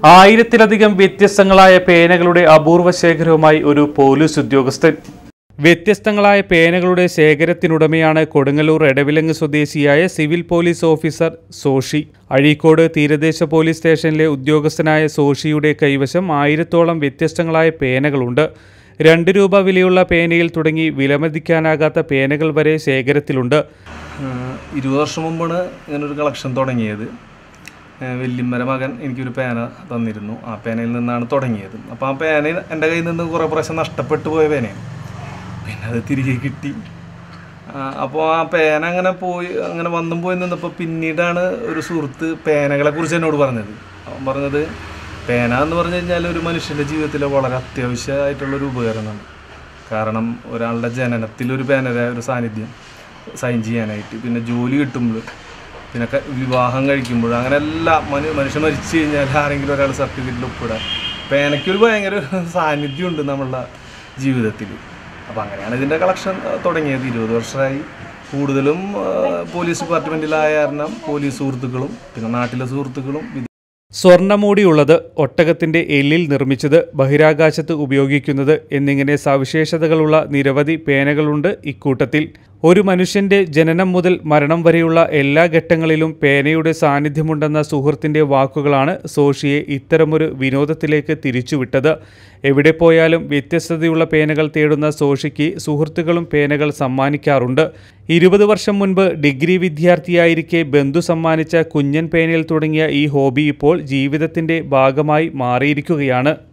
ആയിരത്തിലധികം വ്യത്യസ്തങ്ങളായ പേനകളുടെ അപൂർവ ശേഖരവുമായി ഒരു പോലീസ് ഉദ്യോഗസ്ഥൻ വ്യത്യസ്തങ്ങളായ പേനകളുടെ ശേഖരത്തിനുടമയാണ് കൊടുങ്ങല്ലൂർ എടവിലങ്ങ് സ്വദേശിയായ civil police officer Soshi Azhikode തീരദേശ പോലീസ് സ്റ്റേഷനിലെ ഉദ്യോഗസ്ഥനായ സോഷിയുടെ കൈവശം ആയിരത്തോളം വ്യത്യസ്തങ്ങളായ പേനകളുണ്ട് രണ്ട് രൂപ വിലയുള്ള പേനയിൽ തുടങ്ങി വിലമതിക്കാനാകാത്ത പേനകൾ വരെ ശേഖരത്തിലുണ്ട് ആഹ് ഇരുപത് വർഷം മുമ്പാണ് ഇങ്ങനൊരു കളക്ഷൻ തുടങ്ങിയത് ആഹ് വല്യമ്മയുടെ മകൻ എനിക്കൊരു പേന തന്നിരുന്നു ആ പേനയിൽ നിന്നാണ് തുടങ്ങിയത് അപ്പോൾ ആ പേന എൻ്റെ കയ്യിൽ നിന്ന് കുറേ പ്രാവശ്യം നഷ്ടപ്പെട്ടു പോയ പേനയാണ് പിന്നെ അത് തിരികെ കിട്ടി അപ്പോൾ ആ പേന അങ്ങനെ പോയി അങ്ങനെ വന്നും പോയി നിന്നപ്പോൾ പിന്നീടാണ് ഒരു സുഹൃത്ത് പേനകളെ കുറിച്ച് എന്നോട് പറഞ്ഞത് അവൻ പറഞ്ഞത് പേന എന്ന് പറഞ്ഞു കഴിഞ്ഞാൽ ഒരു മനുഷ്യൻ്റെ ജീവിതത്തിലെ വളരെ അത്യാവശ്യമായിട്ടുള്ളൊരു ഉപകരണമാണ് കാരണം ഒരാളുടെ ജനനത്തിൽ ഒരു പേനയുടെ ഒരു സാന്നിധ്യം സൈൻ ചെയ്യാനായിട്ട് പിന്നെ ജോലി കിട്ടുമ്പോൾ പിന്നെ ക- വിവാഹം കഴിക്കുമ്പോൾ അങ്ങനെ എല്ലാ മനു മനുഷ്യൻ മരിച്ചു കഴിഞ്ഞാൽ ആരെങ്കിലും ഒരാൾ സർട്ടിഫിക്കറ്റിൽ ഒപ്പിടാൻ പേനയ്ക്കൊരു ഭയങ്കര സാന്നിധ്യമുണ്ട് നമ്മളുടെ ജീവിതത്തിൽ അപ്പോൾ അങ്ങനെയാണ് ഇതിൻ്റെ കളക്ഷൻ ആ, തുടങ്ങിയത് ഇരുപത് വർഷമായി കൂടുതലും ആ, പോലീസ് ഡിപ്പാർട്ട്മെൻറ്റിലായ കാരണം പോലീസ് സുഹൃത്തുക്കളും പിന്നെ നാട്ടിലെ സുഹൃത്തുക്കളും വിദേ- സ്വർണ്ണമൂടിയുള്ളത് ഒട്ടകത്തിന്റെ എല്ലിൽ നിർമ്മിച്ചത് ബഹിരാകാശത്ത് ഉപയോഗിക്കുന്നത് എന്നിങ്ങനെ സവിശേഷതകളുള്ള നിരവധി പേനകളുണ്ട് ഇക്കൂട്ടത്തിൽ ഒരു മനുഷ്യന്റെ ജനനം മുതൽ മരണം വരെയുള്ള എല്ലാ ഘട്ടങ്ങളിലും പേനയുടെ സാന്നിധ്യമുണ്ടെന്ന സുഹൃത്തിന്റെ വാക്കുകളാണ് സോഷിയെ ഇത്തരമൊരു വിനോദത്തിലേക്ക് തിരിച്ചുവിട്ടത് എവിടെ പോയാലും വ്യത്യസ്തതയുള്ള പേനകൾ തേടുന്ന സോഷിക്ക് സുഹൃത്തുക്കളും പേനകൾ സമ്മാനിക്കാറുണ്ട് ഇരുപത് വർഷം മുൻപ് ഡിഗ്രി വിദ്യാർത്ഥിയായിരിക്കെ ബന്ധു സമ്മാനിച്ച കുഞ്ഞൻ പേനയിൽ തുടങ്ങിയ ഈ ഹോബി ഇപ്പോൾ ജീവിതത്തിന്റെ ഭാഗമായി മാറിയിരിക്കുകയാണ്